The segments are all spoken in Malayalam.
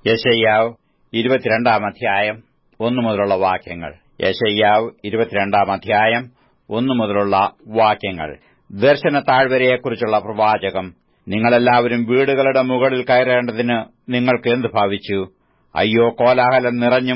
യശയ്യാവ് ഇരുപത്തിരണ്ടാം അധ്യായം ഒന്നു മുതലുള്ള വാക്യങ്ങൾ യശയ്യാവ് ഇരുപത്തിരണ്ടാം അധ്യായം ഒന്നു മുതലുള്ള വാക്യങ്ങൾ ദർശന താഴ്വരയെക്കുറിച്ചുള്ള പ്രവാചകം നിങ്ങളെല്ലാവരും വീടുകളുടെ മുകളിൽ കയറേണ്ടതിന് നിങ്ങൾക്ക് എന്ത് ഭാവിച്ചു അയ്യോ കോലാഹലം നിറഞ്ഞും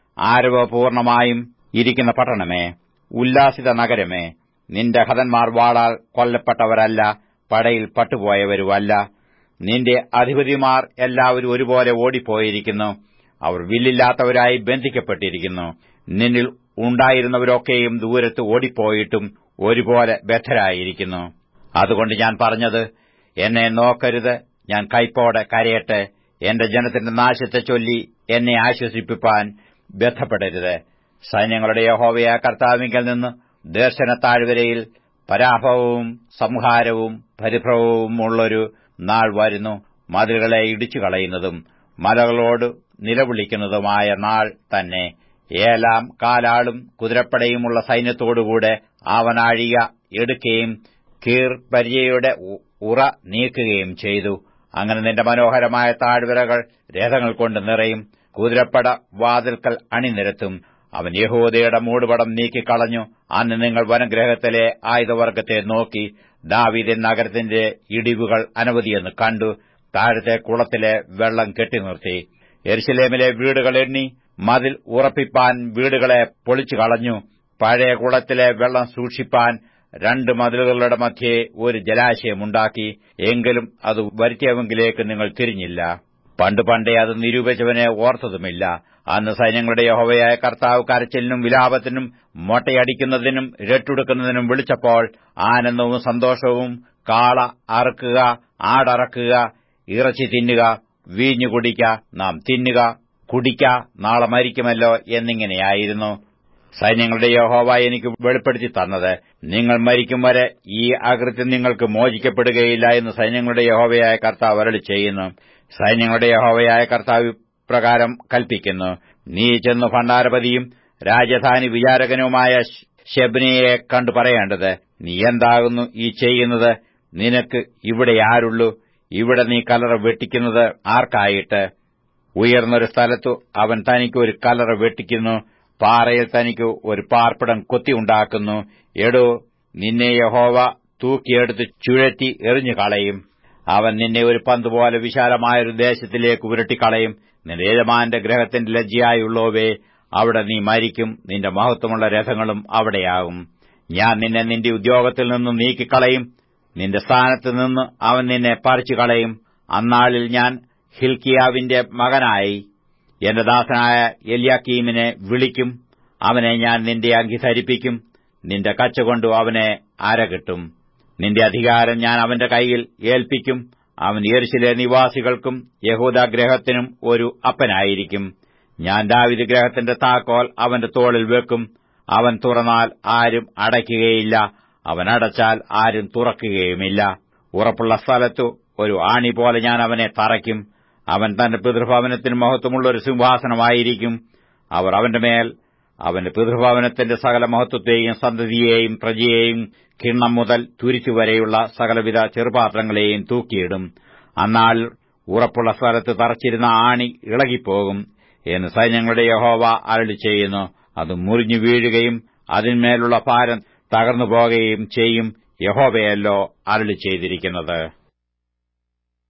ആരവപൂർണമായും ഇരിക്കുന്ന പട്ടണമേ ഉല്ലാസിത നഗരമേ നിന്റെ ഹതന്മാർ വാളാൽ കൊല്ലപ്പെട്ടവരല്ല പടയിൽ പട്ടുപോയവരുമല്ല നിന്റെ അധിപതിമാർ എല്ലാവരും ഒരുപോലെ ഓടിപ്പോയിരിക്കുന്നു അവർ വില്ലില്ലാത്തവരായി ബന്ധിക്കപ്പെട്ടിരിക്കുന്നു നിന്നിൽ ഉണ്ടായിരുന്നവരൊക്കെയും ദൂരത്ത് ഓടിപ്പോയിട്ടും ഒരുപോലെ ബദ്ധരായിരിക്കുന്നു അതുകൊണ്ട് ഞാൻ പറഞ്ഞത് എന്നെ നോക്കരുത് ഞാൻ കൈപ്പോടെ കരയട്ടെ എന്റെ ജനത്തിന്റെ നാശത്തെ ചൊല്ലി എന്നെ ആശ്വസിപ്പിപ്പാൻ ബന്ധപ്പെടരുത് സൈന്യങ്ങളുടെ യഹോവയ കർത്താവിങ്കൽ നിന്ന് ദർശന താഴ്വരയിൽ പരാഭവവും സംഹാരവും പരിഭ്രമവും ഉള്ളൊരു നാൾ വരുന്നു മതിലുകളെ ഇടിച്ചു കളയുന്നതും മലകളോട് നിലവിളിക്കുന്നതുമായ നാൾ തന്നെ ഏലാം കാലാളും കുതിരപ്പടയുമുള്ള സൈന്യത്തോടുകൂടെ അവനാഴിക എടുക്കുകയും കീർ പരിചയുടെ ഉറ നീക്കുകയും ചെയ്തു അങ്ങനെ നിന്റെ മനോഹരമായ താഴ്വരകൾ രഥങ്ങൾ കൊണ്ട് നിറയും കുതിരപ്പട വാതിൽക്കൽ അണിനിരത്തും അവൻ യഹൂദയുടെ മൂടുപടം നീക്കിക്കളഞ്ഞു അന്ന് നിങ്ങൾ വനഗ്രഹത്തിലെ ആയുധവർഗത്തെ നോക്കി ദാവീദിൻ നഗരത്തിന്റെ ഇടിവുകൾ അനവധിയെന്ന് കണ്ടു താഴത്തെ കുളത്തിലെ വെള്ളം കെട്ടിനിർത്തി എരുസലേമിലെ വീടുകൾ എണ്ണി മതിൽ ഉറപ്പിപ്പാൻ വീടുകളെ പൊളിച്ചു കളഞ്ഞു പഴയ കുളത്തിലെ വെള്ളം സൂക്ഷിപ്പാൻ രണ്ട് മതിലുകളുടെ മധ്യേ ഒരു ജലാശയമുണ്ടാക്കി എങ്കിലും അത് വരുത്തിയവെങ്കിലേക്ക് നിങ്ങൾ തിരിഞ്ഞില്ല പണ്ട് പണ്ടേ അത് നിരൂപിച്ചവനെ ഓർത്തതുമില്ല അന്ന് സൈന്യങ്ങളുടെ യഹോവയായ കർത്താവ് കരച്ചിലിനും വിലാപത്തിനും മൊട്ടയടിക്കുന്നതിനും രട്ടുടുക്കുന്നതിനും വിളിച്ചപ്പോൾ ആനന്ദവും സന്തോഷവും കാള അറക്കുക ആടറക്കുക ഇറച്ചി തിന്നുക വീഞ്ഞു കുടിക്ക നാം തിന്നുക കുടിക്ക നാളെ മരിക്കുമല്ലോ എന്നിങ്ങനെയായിരുന്നു സൈന്യങ്ങളുടെ യഹോവ എനിക്ക് വെളിപ്പെടുത്തി തന്നത് നിങ്ങൾ മരിക്കും വരെ ഈ അകൃത്യം നിങ്ങൾക്ക് മോചിക്കപ്പെടുകയില്ല എന്ന് സൈന്യങ്ങളുടെ യഹോവയായ കർത്താവ് അരളി ചെയ്യുന്നു സൈന്യങ്ങളുടെ യഹോവയായ കർത്താവ് പ്രകാരം കൽപ്പിക്കുന്നു നീ ചെന്നു ഭണ്ഡാരപതിയും രാജധാനി വിചാരകനുമായ ഷെബ്നിയെ കണ്ടു പറയേണ്ടത് നീ എന്താകുന്നു ഈ ചെയ്യുന്നത് നിനക്ക് ഇവിടെ ആരുള്ളൂ ഇവിടെ നീ കലറ വെട്ടിക്കുന്നത് ആർക്കായിട്ട് ഉയർന്നൊരു സ്ഥലത്തു അവൻ തനിക്ക് ഒരു കലറ വെട്ടിക്കുന്നു പാറയിൽ തനിക്ക് ഒരു പാർപ്പിടം കൊത്തിയുണ്ടാക്കുന്നു എടോ നിന്നെ യഹോവ തൂക്കിയെടുത്ത് ചുഴറ്റി എറിഞ്ഞു കളയും അവൻ നിന്നെ ഒരു പന്ത് പോലെ വിശാലമായൊരു ദേശത്തിലേക്ക് ഉരുട്ടിക്കളയും നിന്റെ യജമാന്റെ ഗ്രഹത്തിന്റെ ലജ്ജയായുള്ളവേ അവിടെ നീ മരിക്കും നിന്റെ മഹത്വമുള്ള രഥങ്ങളും അവിടെയാകും ഞാൻ നിന്നെ നിന്റെ ഉദ്യോഗത്തിൽ നിന്ന് നീക്കിക്കളയും നിന്റെ സ്ഥാനത്ത് നിന്ന് അവൻ നിന്നെ പറിച്ചു കളയും അന്നാളിൽ ഞാൻ ഹിൽക്കിയാവിന്റെ മകനായി എന്റെ ദാസനായ എലിയാക്കീമിനെ വിളിക്കും അവനെ ഞാൻ നിന്റെ അങ്കി ധരിപ്പിക്കും നിന്റെ കച്ചുകൊണ്ടു അവനെ അരകിട്ടും നിന്റെ അധികാരം ഞാൻ അവന്റെ കൈയിൽ ഏൽപ്പിക്കും അവൻ യെരുശിലെ നിവാസികൾക്കും യഹൂദാഗ്രഹത്തിനും ഒരു അപ്പനായിരിക്കും ഞാൻ ദാവിദ് ഗ്രഹത്തിന്റെ താക്കോൽ അവന്റെ തോളിൽ വെക്കും അവൻ തുറന്നാൽ ആരും അടയ്ക്കുകയില്ല അവൻ അടച്ചാൽ ആരും തുറക്കുകയുമില്ല ഉറപ്പുള്ള സ്ഥലത്തു ഒരു ആണി പോലെ ഞാൻ അവനെ തറയ്ക്കും അവൻ തന്റെ പിതൃഭവനത്തിന് മഹത്വമുള്ള ഒരു സിംഹാസനമായിരിക്കും അവർ അവന്റെ മേൽ അവന്റെ പിതൃഭവനത്തിന്റെ സകല മഹത്വത്തെയും സന്തതിയെയും പ്രജയെയും കിണ്ണം മുതൽ തുരിച്ചുവരെയുള്ള സകലവിധ ചെറുപാത്രങ്ങളെയും തൂക്കിയിടും എന്നാൽ ഉറപ്പുള്ള സ്ഥലത്ത് തറച്ചിരുന്ന ആണി ഇളകിപ്പോകും എന്ന് സൈന്യങ്ങളുടെ യഹോവ അരളി ചെയ്യുന്നു അത് മുറിഞ്ഞു വീഴുകയും അതിന്മേലുള്ള ഭാരം തകർന്നു പോകുകയും ചെയ്യും യഹോവയല്ലോ അരളി ചെയ്തിരിക്കുന്നത്